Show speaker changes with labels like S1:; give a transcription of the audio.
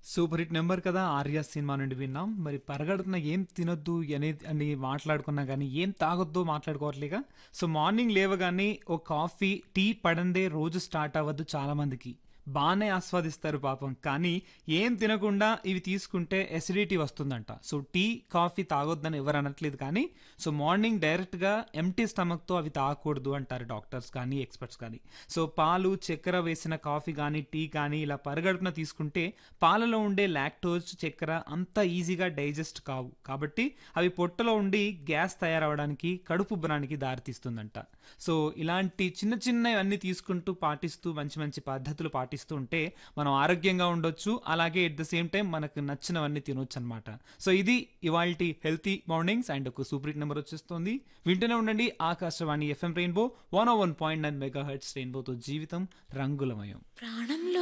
S1: super hit number కదా Arya cinema నుండి విన్నాం మరి పరగడుపున ఏం తినొద్దు అనేది అని మాట్లాడుకున్నా కానీ ఏం తాగొద్దు మాట్లాడుకోవట్లేగా సో మార్నింగ్ లేవగానే ఓ కాఫీ టీ పడందే రోజు స్టార్ట్ అవ్వద్దు చాలా మందికి బాగానే ఆస్వాదిస్తారు పాపం కానీ ఏం తినకుండా ఇవి తీసుకుంటే ఎసిడిటీ వస్తుందంట సో టీ కాఫీ తాగొద్దని ఎవరు అనట్లేదు కానీ సో మార్నింగ్ డైరెక్ట్గా ఎంటీ స్టమక్తో అవి తాగకూడదు అంటారు డాక్టర్స్ కానీ ఎక్స్పర్ట్స్ కానీ సో పాలు చక్కెర వేసిన కాఫీ కానీ టీ కానీ ఇలా పరగడుపున తీసుకుంటే పాలలో ఉండే లాక్టోజ్ చక్కెర అంత ఈజీగా డైజెస్ట్ కావు కాబట్టి అవి పొట్టలో ఉండి గ్యాస్ తయారవడానికి కడుపు ఉబ్బరానికి దారితీస్తుందంట సో ఇలాంటి చిన్న చిన్నవి అన్ని తీసుకుంటూ పాటిస్తూ మంచి మంచి పద్ధతులు పాటిస్తూ ఉంటే మనం ఆరోగ్యంగా ఉండొచ్చు అలాగే ఎట్ ద సేమ్ టైం మనకు నచ్చినవన్నీ తినొచ్చు అనమాట సో ఇది ఇవాల్టి హెల్తీ మార్నింగ్స్ అండ్ ఒక సూపర్ హిట్ నెంబర్ వచ్చేస్తుంది వింటూనే ఉండండి Akashvani FM rainbow one one point nine mega heads రెయిన్బోతో జీవితం రంగులమయం
S2: ప్రాణంలో